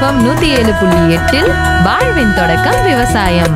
FM நூத்தி ஏழு புள்ளி எட்டில் வாழ்வின் தொடக்கம் விவசாயம்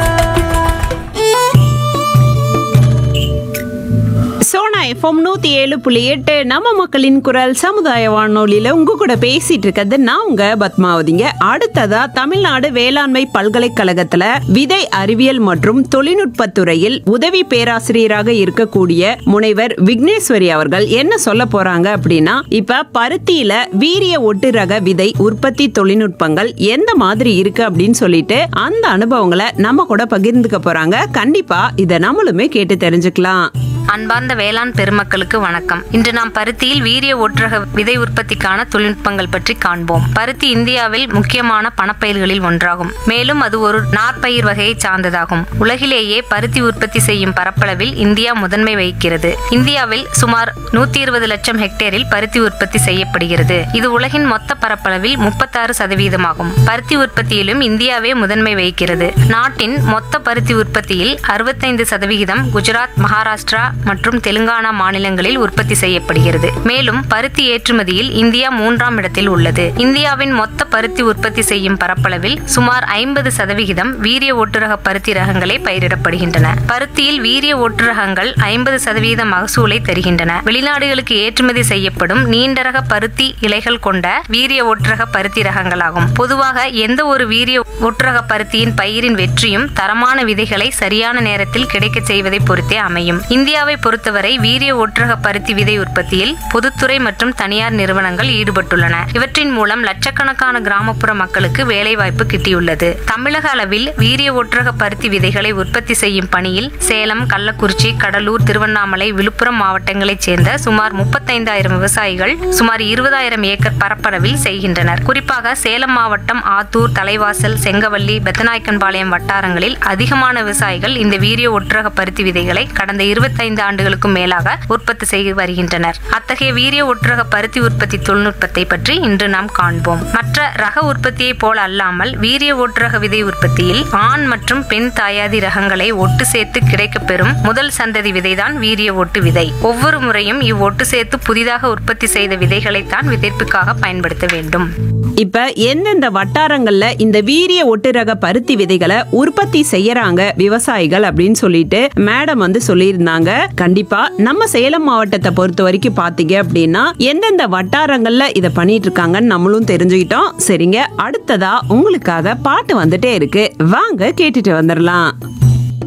சோனா எஃப்எம் நூத்தி ஏழு புள்ளி எட்டு நம்ம மக்களின் குரல் சமுதாய வானொலியில உங்க கூட பேசிட்டு இருக்கிறது நான் உங்க பத்மாவதிங்க அடுத்ததா தமிழ்நாடு வேளாண்மை பல்கலைக்கழகத்துல விதை அறிவியல் மற்றும் தொழில்நுட்பத்துறையில் உதவி பேராசிரியராக இருக்கக்கூடிய முனைவர் விக்னேஸ்வரி அவர்கள் என்ன சொல்ல போறாங்க அப்படின்னா இப்ப பருத்தியில வீரிய ஒட்டு ரக விதை உற்பத்தி தொழில்நுட்பங்கள் எந்த மாதிரி இருக்கு அப்படின்னு சொல்லிட்டு அந்த அனுபவங்களை நம்ம கூட பகிர்ந்துக்க போறாங்க கண்டிப்பா இதை நம்மளுமே கேட்டு தெரிஞ்சுக்கலாம் அன்பார்ந்த வேளாண் பெருமக்களுக்கு வணக்கம் இன்று நாம் பருத்தியில் வீரிய ஒற்றக விதை உற்பத்திக்கான தொழில்நுட்பங்கள் பற்றி காண்போம் பருத்தி இந்தியாவில் முக்கியமான பணப்பயிர்களில் ஒன்றாகும் மேலும் அது ஒரு நாற்பயிர் வகையை சார்ந்ததாகும் உலகிலேயே பருத்தி உற்பத்தி செய்யும் பரப்பளவில் இந்தியா முதன்மை வகிக்கிறது இந்தியாவில் சுமார் நூத்தி இருபது லட்சம் ஹெக்டேரில் பருத்தி உற்பத்தி செய்யப்படுகிறது இது உலகின் மொத்த பரப்பளவில் முப்பத்தாறு சதவீதமாகும் பருத்தி உற்பத்தியிலும் இந்தியாவே முதன்மை வகிக்கிறது நாட்டின் மொத்த பருத்தி உற்பத்தியில் அறுபத்தைந்து சதவிகிதம் குஜராத் மகாராஷ்டிரா மற்றும் தெலுங்கானா மாநிலங்களில் உற்பத்தி செய்யப்படுகிறது மேலும் பருத்தி ஏற்றுமதியில் இந்தியா மூன்றாம் இடத்தில் உள்ளது இந்தியாவின் மொத்த பருத்தி உற்பத்தி செய்யும் பரப்பளவில் சுமார் ஐம்பது சதவிகிதம் வீரிய ஒட்டுரக பருத்தி ரகங்களே பயிரிடப்படுகின்றன பருத்தியில் வீரிய ஒட்டுரகங்கள் ஐம்பது சதவீத மகசூலை தருகின்றன வெளிநாடுகளுக்கு ஏற்றுமதி செய்யப்படும் நீண்ட ரக பருத்தி இலைகள் கொண்ட வீரிய ஒட்டுரக பருத்தி ரகங்களாகும் பொதுவாக எந்த ஒரு வீரிய ஒட்டுரக பருத்தியின் பயிரின் வெற்றியும் தரமான விதைகளை சரியான நேரத்தில் கிடைக்கச் செய்வதை பொறுத்தே அமையும் இந்தியாவை பொறுத்தவரை வீரிய ஒட்டுரக பருத்தி விதை உற்பத்தியில் பொதுத்துறை மற்றும் தனியார் நிறுவனங்கள் ஈடுபட்டுள்ளன இவற்றின் மூலம் லட்சக்கணக்கான கிராமப்புற மக்களுக்கு வேலைவாய்ப்பு கிட்டியுள்ளது தமிழக அளவில் வீரிய ஒட்டுரக பருத்தி விதைகளை உற்பத்தி செய்யும் பணியில் சேலம் கள்ளக்குறிச்சி கடலூர் திருவண்ணாமலை விழுப்புரம் மாவட்டங்களைச் சேர்ந்த சுமார் முப்பத்தைந்தாயிரம் விவசாயிகள் சுமார் இருபதாயிரம் ஏக்கர் பரப்பளவில் செய்கின்றனர் குறிப்பாக சேலம் மாவட்டம் ஆத்தூர் தலைவாசல் செங்கவல்லி பெத்தநாயக்கன்பாளையம் வட்டாரங்களில் அதிகமான விவசாயிகள் இந்த வீரிய ஒட்டுரக பருத்தி விதைகளை கடந்த இருபத்தைந்து ஆண்டுகளுக்கும் மேலாக உற்பத்தி செய்து வருகின்றனர் அத்தகைய வீரிய ஒட்டுரக பருத்தி உற்பத்தி தொழில்நுட்பத்தை பற்றி இன்று நாம் காண்போம் மற்ற ரக உற்பத்தியை போல அல்லாமல் வீரிய ஒட்டுரக விதை உற்பத்தியில் ஆண் மற்றும் பெண் தாயாதி ரகங்களை ஒட்டு சேர்த்து கிடைக்கப்பெறும் முதல் சந்ததி விதைதான் வீரிய ஒட்டு விதை ஒவ்வொரு முறையும் இவ்வொட்டு சேர்த்து புதிதாக உற்பத்தி செய்த விதைகளைத்தான் விதைப்புக்காக பயன்படுத்த வேண்டும் இப்ப எந்தெந்த வட்டாரங்கள்ல இந்த வீரிய ஒட்டுரக பருத்தி விதைகளை உற்பத்தி செய்யறாங்க விவசாயிகள் அப்படின்னு சொல்லிட்டு மேடம் வந்து சொல்லியிருந்தாங்க கண்டிப்பா நம்ம சேலம் மாவட்டத்தை பொறுத்த வரைக்கும் பாத்தீங்க அப்படின்னா எந்தெந்த வட்டாரங்கள்ல இத பண்ணிட்டு இருக்காங்கன்னு நம்மளும் தெரிஞ்சுக்கிட்டோம் சரிங்க அடுத்ததா உங்களுக்காக பாட்டு வந்துட்டே இருக்கு வாங்க கேட்டுட்டு வந்துடலாம்